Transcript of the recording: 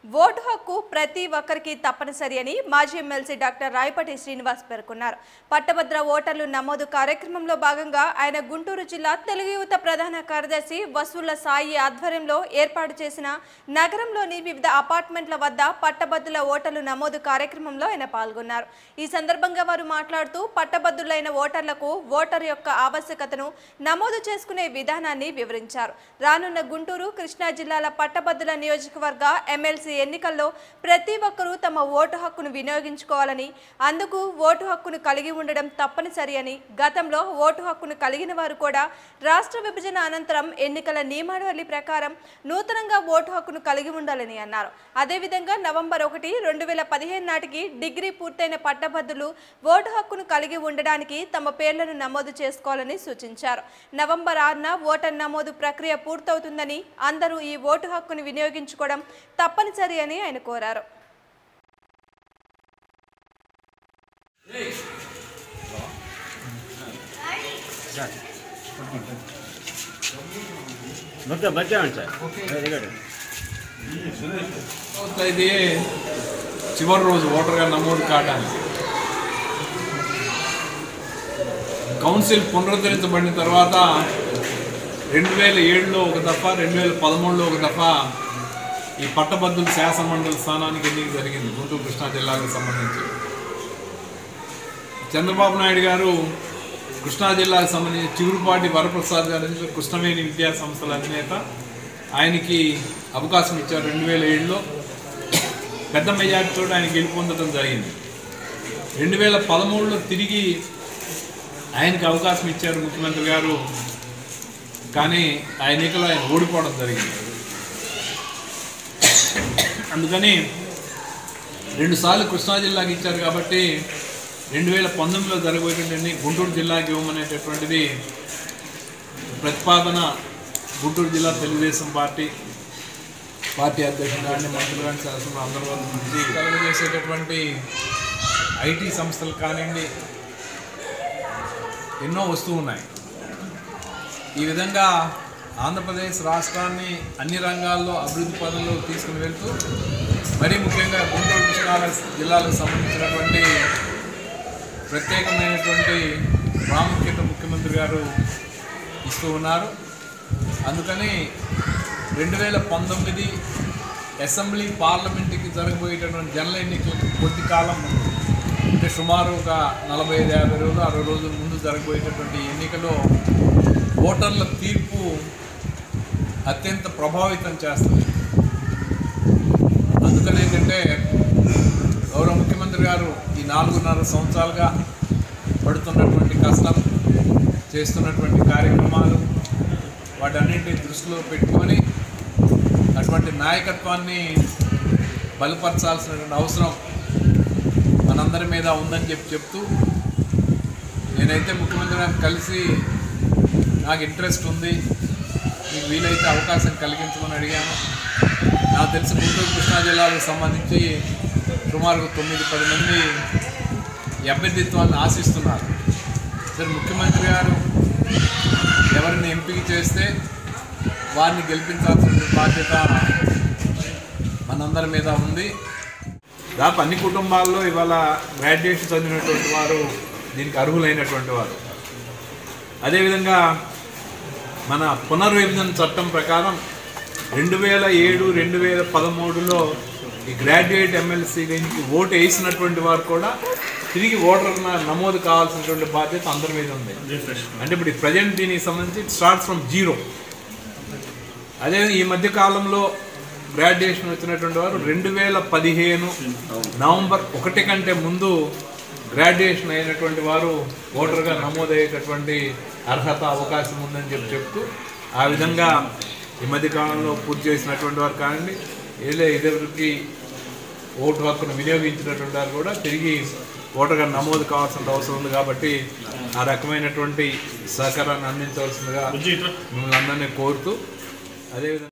vote హక్కు ప్రతి ఒక్కరికి తప్పనిసరి అని మాజీ ఎమ్మెల్సీ డాక్టర్ రాయపటి శ్రీనివాస్ పేర్కొన్నారు పట్టభద్ర ఓటర్లు నమోదు కార్యక్రమంలో భాగంగా ఆయన గుంటూరు జిల్లా తెలుగు యువత ప్రధాన కార్యదర్శి వసూళ్ల సాయి ఆధ్వర్యంలో ఏర్పాటు చేసిన నగరంలోని వివిధ అపార్ట్మెంట్ల వద్ద పట్టభద్రుల ఓటర్లు నమోదు కార్యక్రమంలో ఆయన పాల్గొన్నారు ఈ సందర్భంగా వారు మాట్లాడుతూ పట్టభద్రులైన ఓటర్లకు ఓటర్ యొక్క ఆవశ్యకతను నమోదు చేసుకునే విధానాన్ని వివరించారు రానున్న గుంటూరు కృష్ణా జిల్లాల పట్టభద్రుల నియోజకవర్గ ఎమ్మెల్సీ ఎన్నికల్లో ప్రతి ఒక్కరూ తమ ఓటు హక్కును వినియోగించుకోవాలని అందుకు ఓటు హక్కును కలిగి ఉండడం తప్పనిసరి అని గతంలో ఓటు హక్కును కలిగిన వారు కూడా రాష్ట్ర విభజన అనంతరం ఎన్నికల నియమావళి ప్రకారం నూతనంగా ఓటు హక్కును కలిగి ఉండాలని అన్నారు అదేవిధంగా నవంబర్ ఒకటి రెండు వేల పదిహేను నాటికి డిగ్రీ పూర్తయిన పట్టభద్రులు ఓటు హక్కును కలిగి ఉండడానికి తమ పేర్లను నమోదు చేసుకోవాలని సూచించారు నవంబర్ ఆరున ఓటర్ నమోదు ప్రక్రియ పూర్తవుతుందని అందరూ ఈ ఓటు హక్కును వినియోగించుకోవడం తప్పనిసరి అని ఆయన కోరారు ఓకే బచ్చామండి సార్ వెరీ గుడ్ ఇది చివరి రోజు ఓటర్గా నమోదు కావడానికి కౌన్సిల్ పునరుద్ధరించబడిన తర్వాత రెండు వేల ఏడులో ఒక దఫా రెండు వేల పదమూడులో ఒక దఫా ఈ పట్టభద్రుల శాసనమండలి స్థానానికి ఎన్నిక జరిగింది గుంటూరు కృష్ణా జిల్లాకు సంబంధించి చంద్రబాబు నాయుడు గారు కృష్ణా జిల్లాకు సంబంధించి చిగురుపాటి వరప్రసాద్ గారు కృష్ణవేణి విద్యా సంస్థల అధినేత ఆయనకి అవకాశం ఇచ్చారు రెండు వేల ఏడులో పెద్ద మెజార్టీతో ఆయన గెలుపొందడం జరిగింది రెండు వేల పదమూడులో తిరిగి ఆయనకి అవకాశం ఇచ్చారు ముఖ్యమంత్రి గారు కానీ ఆ ఎన్నికలో ఆయన ఓడిపోవడం జరిగింది అందుకని రెండుసార్లు కృష్ణా జిల్లాకి ఇచ్చారు కాబట్టి రెండు వేల పంతొమ్మిదిలో జరగబోయేటువంటి గుంటూరు జిల్లాకి ఇవ్వమనేటటువంటిది ప్రతిపాదన గుంటూరు జిల్లా తెలుగుదేశం పార్టీ పార్టీ అధ్యక్షుడు కానీ మంత్రులు కానీ శాసనం అందరి వద్ద నుంచి కలుగజేసేటటువంటి ఐటీ సంస్థలు కానివ్వండి ఎన్నో వస్తూ ఉన్నాయి ఈ విధంగా ఆంధ్రప్రదేశ్ రాష్ట్రాన్ని అన్ని రంగాల్లో అభివృద్ధి పదంలో తీసుకుని వెళ్తూ మరీ ముఖ్యంగా గుంటూరు కృష్ణా జిల్లాలకు సంబంధించినటువంటి ప్రత్యేకమైనటువంటి ప్రాముఖ్యత ముఖ్యమంత్రి గారు ఇస్తూ ఉన్నారు అందుకని రెండు వేల పంతొమ్మిది అసెంబ్లీ పార్లమెంట్కి జరగబోయేటటువంటి జనరల్ ఎన్నికలకు కొద్ది కాలం ముందు అంటే సుమారు ఒక నలభై ఐదు యాభై రోజులు అరవై రోజుల ముందు జరగబోయేటటువంటి ఎన్నికలో ఓటర్ల తీర్పు అత్యంత ప్రభావితం చేస్తుంది అందుకని ఏంటంటే గౌరవ ముఖ్యమంత్రి గారు ఈ నాలుగున్నర సంవత్సరాలుగా పడుతున్నటువంటి కష్టం చేస్తున్నటువంటి కార్యక్రమాలు వాటన్నింటినీ దృష్టిలో పెట్టుకొని అటువంటి నాయకత్వాన్ని బలపరచాల్సినటువంటి అవసరం మనందరి మీద ఉందని చెప్పి చెప్తూ నేనైతే ముఖ్యమంత్రి గారిని కలిసి నాకు ఇంట్రెస్ట్ ఉంది మీకు వీలైతే అవకాశం కలిగించమని అడిగాను నాకు తెలిసి గుంటూరు కృష్ణా జిల్లాకు సంబంధించి సుమారు తొమ్మిది పది మంది ఈ అభ్యర్థిత్వాన్ని ఆశిస్తున్నారు సరే ముఖ్యమంత్రి గారు ఎవరిని ఎంపిక చేస్తే వారిని గెలిపించాల్సిన బాధ్యత మనందరి మీద ఉంది దాదాపు అన్ని కుటుంబాల్లో ఇవాళ గ్రాడ్యుయేషన్ చదివినటువంటి వారు దీనికి అర్హులైనటువంటి వారు అదేవిధంగా మన పునర్విభజన చట్టం ప్రకారం రెండు వేల ఏడు రెండు వేల పదమూడులో ఈ గ్రాడ్యుయేట్ ఎమ్మెల్సీ దీనికి ఓటు వేసినటువంటి వారు కూడా తిరిగి ఓటర్ నమోదు కావాల్సినటువంటి బాధ్యత అందరి మీద ఉంది అంటే ఇప్పుడు ప్రజెంట్ దీనికి సంబంధించి స్టార్ట్ ఫ్రమ్ జీరో అదే ఈ మధ్య కాలంలో గ్రాడ్యుయేషన్ వచ్చినటువంటి వారు రెండు వేల పదిహేను నవంబర్ ఒకటి కంటే ముందు గ్రాడ్యుయేషన్ అయినటువంటి వారు ఓటర్గా నమోదయ్యేటటువంటి అర్హత అవకాశం ఉందని చెప్పి చెప్తూ ఆ విధంగా ఈ మధ్య కాలంలో పూర్తి చేసినటువంటి వారు కానివ్వండి ఏదో ఇదివరకు ఓటు హక్కును వినియోగించినటువంటి వారు కూడా తిరిగి ఓటర్గా నమోదు కావాల్సిన అవసరం ఉంది కాబట్టి ఆ రకమైనటువంటి సహకారాన్ని అందించవలసిందిగా మిమ్మల్ని అందరినీ కోరుతూ అదేవిధంగా